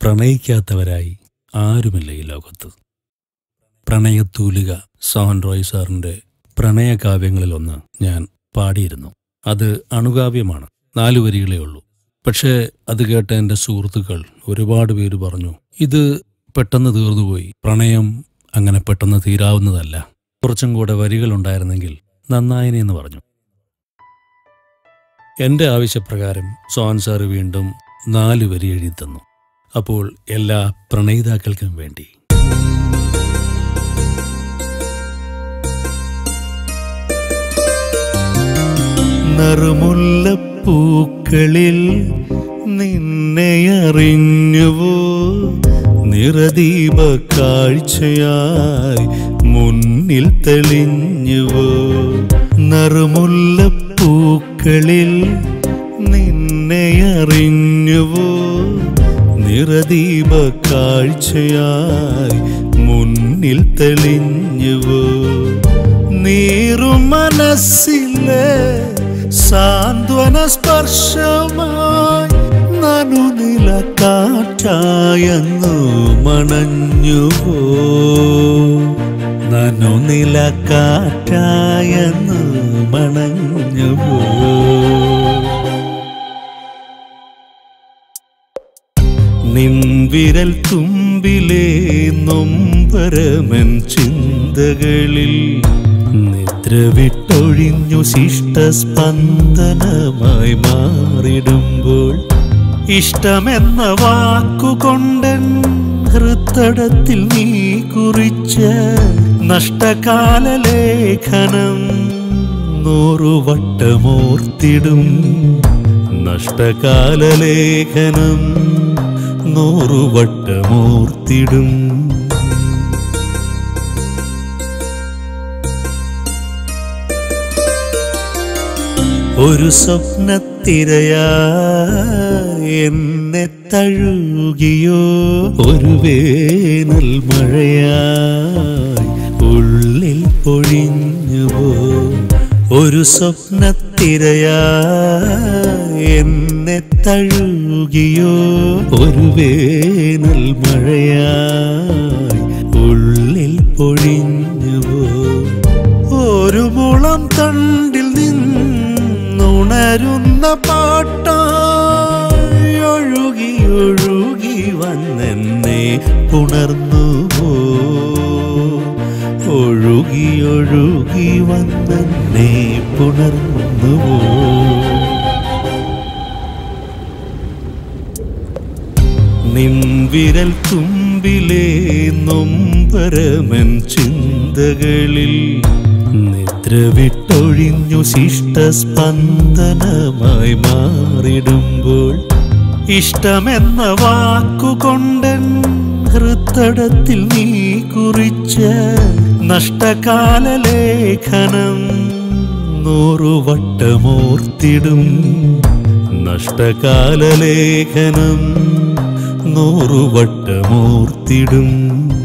പ്രണയിക്കാത്തവരായി ആരുമില്ല ഈ ലോകത്ത് പ്രണയത്തൂലിക സോഹൻ റോയ് സാറിന്റെ പ്രണയകാവ്യങ്ങളിലൊന്ന് ഞാൻ പാടിയിരുന്നു അത് അണുകാവ്യമാണ് നാലു വരികളേ ഉള്ളൂ പക്ഷേ അത് കേട്ട എൻ്റെ സുഹൃത്തുക്കൾ ഒരുപാട് പേര് പറഞ്ഞു ഇത് പെട്ടെന്ന് തീർന്നുപോയി പ്രണയം അങ്ങനെ പെട്ടെന്ന് തീരാവുന്നതല്ല കുറച്ചും കൂടെ വരികളുണ്ടായിരുന്നെങ്കിൽ നന്നായിനെ എന്ന് പറഞ്ഞു എൻ്റെ ആവശ്യപ്രകാരം സോഹൻ സാറ് വീണ്ടും നാല് വരി എഴുതി തന്നു അപ്പോൾ എല്ലാ പ്രണയിതാക്കൾക്കും വേണ്ടി നറുമുല്ലപ്പൂക്കളിൽ നിന്നെ അറിഞ്ഞുവോ നിറദീപ കാഴ്ചയായി മുന്നിൽ തെളിഞ്ഞുവോ നറുമുല്ലപ്പൂക്കളിൽ നിന്നെ അറിഞ്ഞുവോ നിറദീപ കാഴ്ചയായി മുന്നിൽ തെളിഞ്ഞുവോ നീറും മനസ്സിലെ സാന്ത്വന സ്പർശമായി നനുനില കാറ്റായെന്നു മണഞ്ഞുവോ നനുനില കാറ്റായെന്നു മണഞ്ഞുവോ നിൻവിരൽ തുമ്പിലെ നൊമ്പരമൻ ചിന്തകളിൽ നിദ്ര വിട്ടൊഴിഞ്ഞു ശിഷ്ടസ്പന്ദനമായി മാറിടുമ്പോൾ ഇഷ്ടമെന്ന വാക്കുകൊണ്ടൻ ഹൃത്തടത്തിൽ നീ കുറിച്ച നഷ്ടകാല ലേഖനം നൂറുവട്ടമോർത്തിടും നഷ്ടകാല ലേഖനം നൂറുവട്ടമോർത്തിടും ഒരു സ്വപ്നത്തിരയാ എന്നെ തഴുകിയോ ഒരു വേനൽ മഴയായി ഉള്ളിൽ പൊഴിഞ്ഞുവോ ഒരു സ്വപ്നത്തിരയാ എന്നെ തഴുകിയോ ഒരു വേനൽ മഴയായി ഉള്ളിൽ പൊഴിഞ്ഞുവോ ഒരു മുളം തണ്ടിൽ നിന്നുണരുന്ന പാട്ടായി ഒഴുകി ഒഴുകി വന്നെന്നെ പുണർന്നുവോ ഒഴുകി ഒഴുകി വന്നെന്നെ പുണർന്നുവോ നിൻവിരൽ തുമ്പിലെ നൊമ്പരമൻ ചിന്തകളിൽ നിദ്ര വിട്ടൊഴിഞ്ഞു ശിഷ്ടസ്പന്ദനമായി മാറിടുമ്പോൾ ഇഷ്ടമെന്ന വാക്കുകൊണ്ടൻ ഹൃത്തടത്തിൽ നീ കുറിച്ച നഷ്ടകാല ലേഖനം നൂറുവട്ടമോർത്തിടും നഷ്ടകാല ലേഖനം നൂറുവട്ടമോർത്തിടും